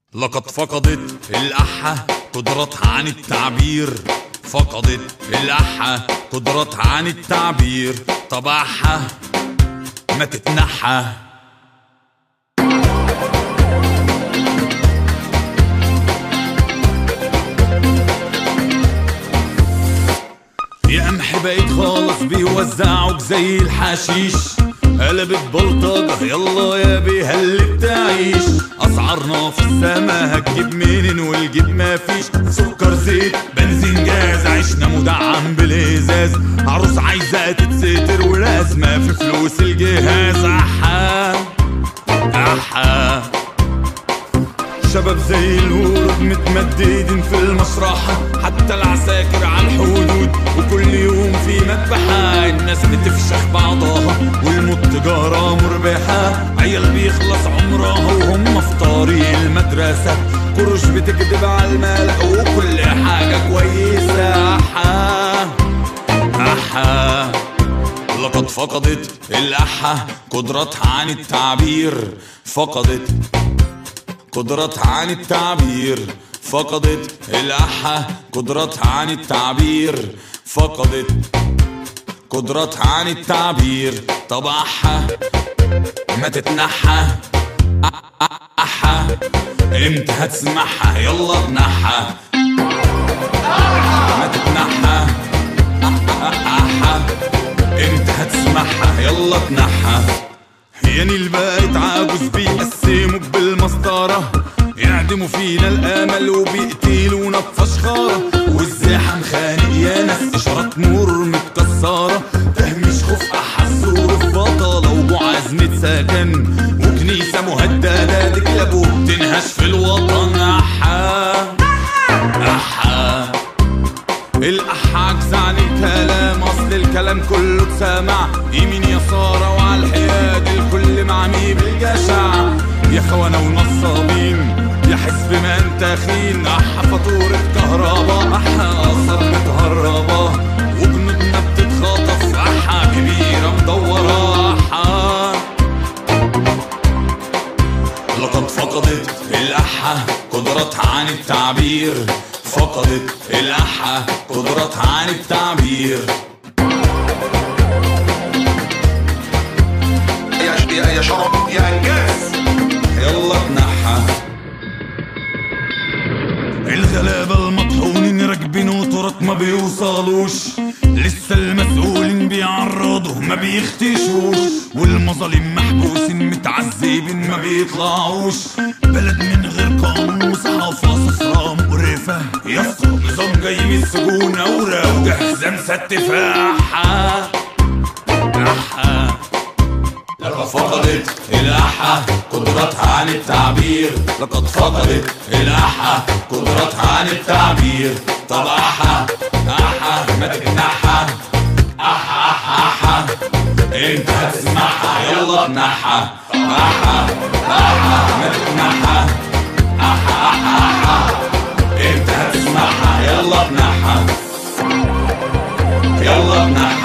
لقد فقدت الأحة قدرتها عن التعبير فقدت الأحة قدرتها عن التعبير طبعها ما تتنحى يا قمح بقيت خالص بيوزعوك زي الحشيش قلبت بلطجة يلا يا بيه اللي بتعيش اسعارنا في السما هتجيب منين والجيب مفيش سكر زيت بنزين جاز عشنا مدعم بالازاز عروس عايزة تتستر ولازمة في فلوس الجهاز احا احا شباب زي الورود متمددين في المسرحة حتى العساكر على الحدود وكل يوم في مذبحة الناس بتفشخ بعضها والموت تجارة مربحة عيال بيخلص عمرها وهم في طريق المدرسة قروش بتكذب على الملأ وكل حاجة كويسة أحا أحا لقد فقدت الأحة قدرتها عن التعبير فقدت قدرتها عن التعبير فقدت الأحة قدرتها عن التعبير فقدت قدرتها عن التعبير طبعها ما تتنحى أحا امتى هتسمعها يلا تنحى ما تتنحى أحا امتى هتسمعها يلا تنحى يعني البقيت عاوز بيقسموك بالمسطرة يعدموا فينا الامل وبيقتلونا بفشخرة والزاحة مخانق يا ناس اشارات نور متكسرة تهميش خوف احسور في بطلة ومعازمة سكن وكنيسة مهددة دي كلاب وبتنهش في الوطن احا احا الأح عجز عن الكلام أصل الكلام كله اتسمع يمين يسار وعلى الحياد الكل معمي بالجشع يا خونة ونصابين يا حزب ما انت خين أح فاتورة كهربا أح آثار متهربة وجنودنا بتتخطف أح كبيرة مدورة أح لقد فقدت الأحة قدرتها عن التعبير فقدت الأحة قدرتها عن التعبير يا يا يا شرف يا انجاز يلا تنحى الغلابة المطحونين راكبين وترات ما بيوصلوش لسه المسؤولين بيعرضوا ما بيختشوش والمظالم محبوسين متعذبين ما بيطلعوش بلد من غير قانون وصحافة صفرا مقرفة يا اسطى نظام جاي من السجون أورا وجاهزة مستفة أحا أحا فقدت الأحة قدرتها عن التعبير لقد فقدت الأحة قدرتها عن التعبير طب أحا أحا ما تتنحى أحا أحا أحا انت هتسمعها يلا تنحى أحا أحا ما تتنحى أحا أحا أحا انت هتسمعها يلا تنحى يلا تنحى